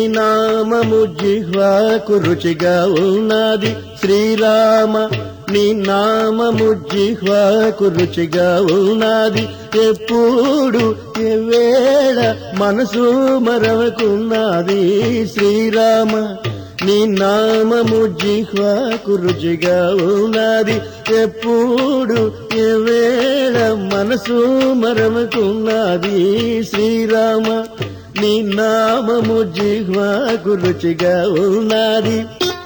నామము జిహ్వాకు రుచిగా ఉన్నది శ్రీరామ నీ నామము జిహ్వాకు రుచిగా ఉన్నది ఎప్పుడు ఎవేళ మనసు మరవకున్నది శ్రీరామ నీ నామము జిహ్వాకు రుచిగా ఉన్నది ఎప్పుడు ఎవేళ మనసు మరవకున్నది శ్రీరామ నీ నామము జిహ్వాకు రుచిగా ఉన్నది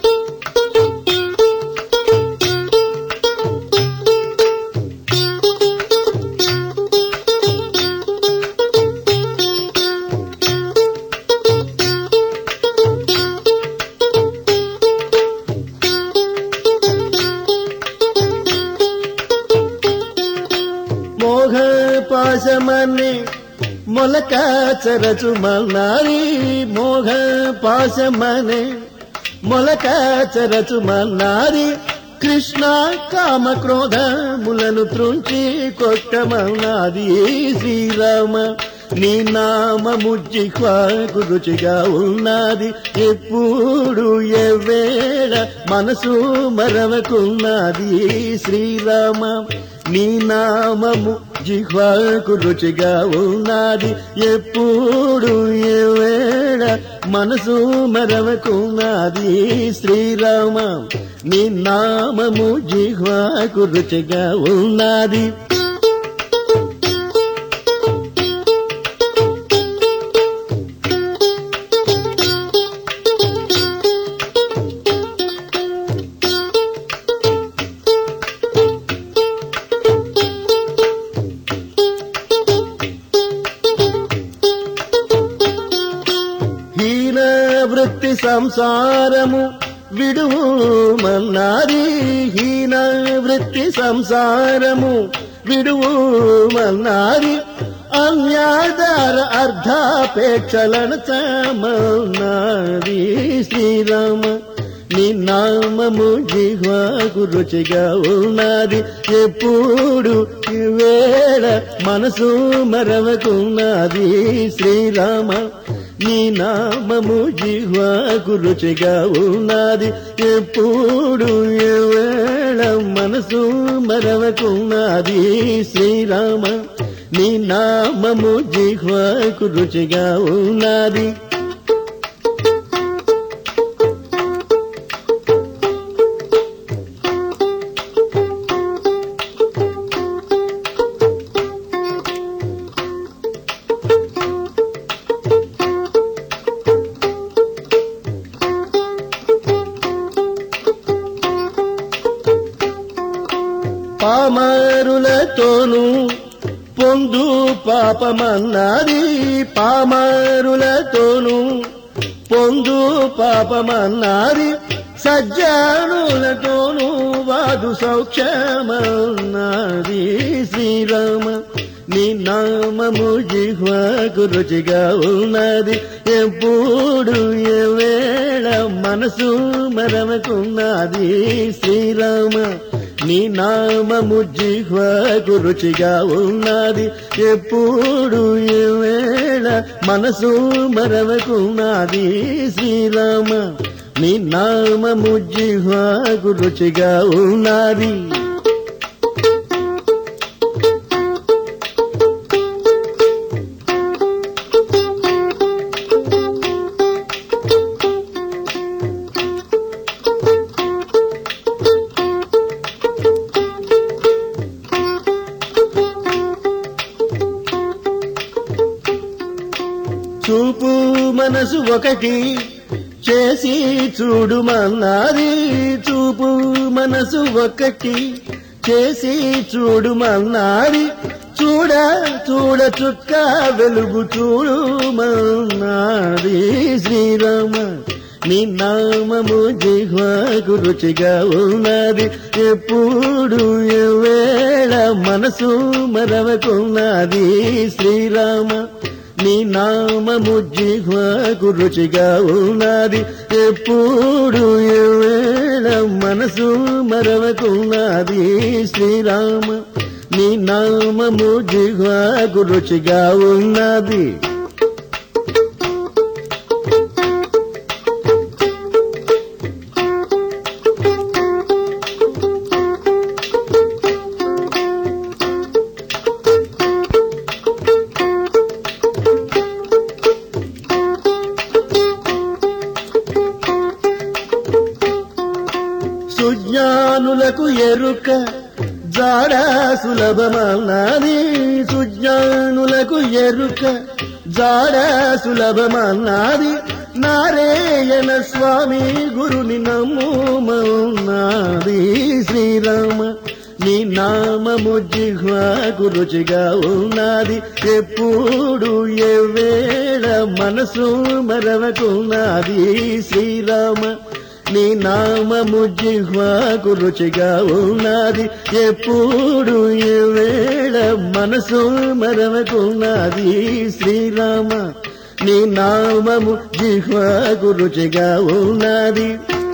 మోహ పాశమని మొలక చరచుమన్నారి మోహ పాశమని మొలక చరచుమన్నారి కృష్ణ కామ క్రోధములను త్రుంచి కొట్టమన్నాది శ్రీరామ నీ నామము జిహ్వాకు రుచిగా ఉన్నది ఎప్పుడు ఎవేళ మనసు మరవకున్నది శ్రీరామ నీ నామము జిహ్వాకు రుచిగా ఉన్నది ఎప్పుడు ఎవేళ మనసు మరవకున్నది శ్రీరామ నీ నామము జిహ్వాకు రుచిగా ఉన్నది హీన వృత్తి సంసారము విడువు మన్నారి హీన వృత్తి సంసారము విడువు మన్నారి అన్యాధార అర్ధాపేక్షలను చమన్నారి శ్రీరామ నీ నామము జిహ్వాకు రుచిగా ఉన్నది ఎప్పుడు వేళ మనసు మరవకున్నది శ్రీరామ నీ నామము జిహ్వాకు రుచిగా ఉన్నది ఎప్పుడు వేళ మనసు మరవకున్నది శ్రీరామ నీ నామము జిహ్వాకు రుచిగా ఉన్నది పామారులతోనూ పొందు పాపమన్నది పామారులతోనూ పొందు పాపమన్నది సజ్జనులతోనూ వాదు సౌఖ్యమన్నది శ్రీరామ నీ నామము జిహ్వాకు రుచిగా ఉన్నది ఎప్పుడు ఎవేళ మనసు మరవకున్నది శ్రీరామ నీ నామము జిహ్వాకు రుచిగా ఉన్నది ఎప్పుడు ఎవేళ మనసు మరవకున్నది శ్రీరామ నీ నామము జిహ్వాకు రుచిగా ఉన్నది చూపు మనసు ఒకటి చేసి చూడుమన్నది చూపు మనసు ఒకటి చేసి చూడుమన్నది చూడ చూడ చుక్క వెలుగు చూడుమన్నది శ్రీరామ నీ నామము జిహ్వాకు రుచిగా ఉన్నది ఎప్పుడు ఎవేళ మనసు మరవకున్నది శ్రీరామ నీ నామము జిహ్వాకు రుచిగా ఉన్నది ఎప్పుడు ఎవేళ మనసు మరవకున్నది శ్రీరామ నీ నామము జిహ్వాకు రుచిగా ఉన్నది సుజ్ఞానులకు ఎరుక జాడ సులభమన్నది సుజ్ఞానులకు ఎరుక జాడ సులభమన్నది నారాయణ స్వామి గురుని నమ్ముమన్నది శ్రీరామ నీ నామము జిహ్వాకు రుచిగా ఉన్నది ఎప్పుడు ఎవేళ మనసు మరవకున్నది శ్రీరామ నీ నామము జిహ్వాకు రుచిగా ఉన్నది ఎప్పుడు ఎవేళ మనసు మరవకున్నది శ్రీరామ నీ నామము జిహ్వాకు రుచిగా ఉన్నది